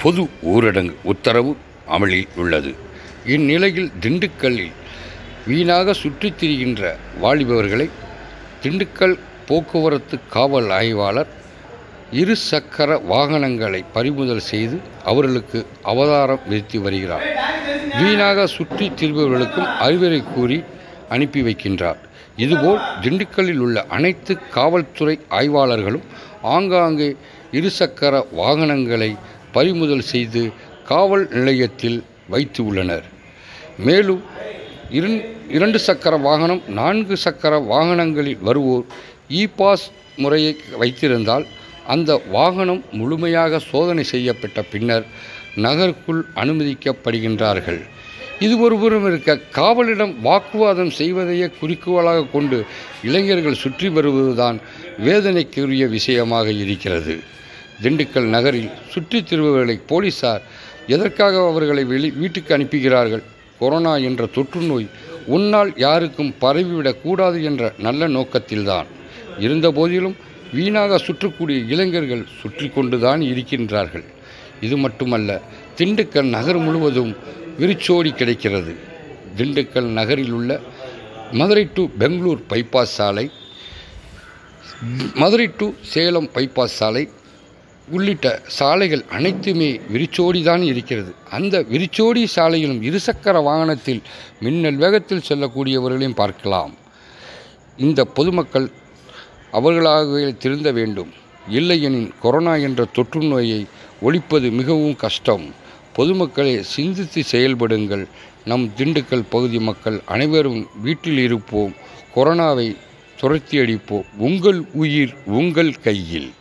பொது ஊரடங்கு உத்தரவு அமலில் உள்ளது இந்நிலையில் திண்டுக்கல்லில் வீணாக சுற்றித் திரிகின்ற வாலிபவர்களை திண்டுக்கல் போக்குவரத்து காவல் ஆய்வாளர் இரு சக்கர வாகனங்களை பறிமுதல் செய்து அவர்களுக்கு அவதாரம் விதித்து வருகிறார் வீணாக சுற்றித் திரிபவர்களுக்கும் அறிவுரை கூறி அனுப்பி வைக்கின்றார் இதுபோல் திண்டுக்கல்லில் உள்ள அனைத்து காவல்துறை ஆய்வாளர்களும் ஆங்காங்கே இருசக்கர வாகனங்களை பறிமுதல் செய்து காவல் நிலையத்தில் வைத்து உள்ளனர் மேலும் இரண் இரண்டு சக்கர வாகனம் நான்கு சக்கர வாகனங்களில் வருவோர் இ பாஸ் முறையை வைத்திருந்தால் அந்த வாகனம் முழுமையாக சோதனை செய்யப்பட்ட பின்னர் நகருக்குள் அனுமதிக்கப்படுகின்றார்கள் இது ஒருபுறம் இருக்க காவலிடம் வாக்குவாதம் செய்வதையே குறிக்கோளாக கொண்டு இளைஞர்கள் சுற்றி வருவதுதான் வேதனைக்குரிய விஷயமாக இருக்கிறது திண்டுக்கல் நகரில் சுற்றித் திருபவர்களை போலீசார் எதற்காக அவர்களை வெளி வீட்டுக்கு அனுப்புகிறார்கள் கொரோனா என்ற தொற்று நோய் உன்னால் யாருக்கும் பரவிவிடக் கூடாது என்ற நல்ல நோக்கத்தில்தான் இருந்தபோதிலும் வீணாக சுற்றக்கூடிய இளைஞர்கள் சுற்றி கொண்டுதான் இருக்கின்றார்கள் இது மட்டுமல்ல திண்டுக்கல் நகர் முழுவதும் விரிச்சோடி கிடைக்கிறது திண்டுக்கல் நகரில் உள்ள மதுரை டு பெங்களூர் பைபாஸ் சாலை மதுரை டு சேலம் பைபாஸ் சாலை உள்ளிட்ட சாலைகள் அனைத்துமே விரிச்சோடி தான் இருக்கிறது அந்த விரிச்சோடி சாலையிலும் இருசக்கர வாகனத்தில் மின்னல் வேகத்தில் செல்லக்கூடியவர்களையும் பார்க்கலாம் இந்த பொதுமக்கள் அவர்களாகவே திருந்த வேண்டும் இல்லையெனின் கொரோனா என்ற தொற்று நோயை ஒழிப்பது மிகவும் கஷ்டம் பொதுமக்களை சிந்தித்து செயல்படுங்கள் நம் திண்டுக்கல் பகுதி மக்கள் அனைவரும் வீட்டில் இருப்போம் கொரோனாவை துரத்தி அடிப்போம் உங்கள் உயிர் உங்கள் கையில்